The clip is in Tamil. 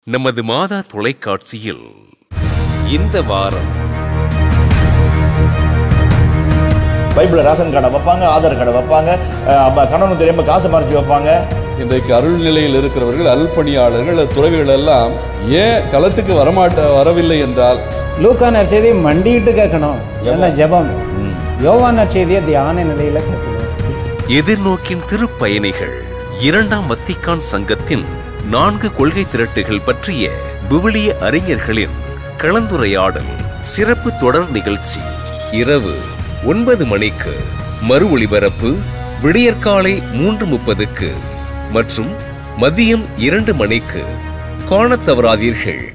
நமது மாதா தொலைக்காட்சியில் இந்த வாரம் பைபிளில் ரேஷன் கார்டை வைப்பாங்க ஆதார் கார்டை வைப்பாங்க அஹ் அப்ப கணவன் தெரியாம காசு மறைச்சு வைப்பாங்க இன்றைக்கு அருள் நிலையில் இருக்கிறவர்கள் அல்பணியாளர்கள் துறவிகள் எல்லாம் ஏன் களத்துக்கு வரமாட்ட வரவில்லை என்றால் லூக்கா நற்செய்தியை மண்டிட்டு கேட்கணும் என்ன ஜெபம் யோவான் நற்செய்தியை தியான நிலையில கேட்கணும் எதிர்நோக்கின் திருப்பயணிகள் இரண்டாம் வத்திக்கான் சங்கத்தின் நான்கு கொள்கை திரட்டுகள் பற்றிய விவிலிய அறிஞர்களின் கலந்துரையாடல் சிறப்பு தொடர் நிகழ்ச்சி இரவு ஒன்பது மணிக்கு மறு ஒளிபரப்பு விடியற்காலை மூன்று முப்பதுக்கு மற்றும் மதியம் இரண்டு மணிக்கு காணத் தவறாதீர்கள்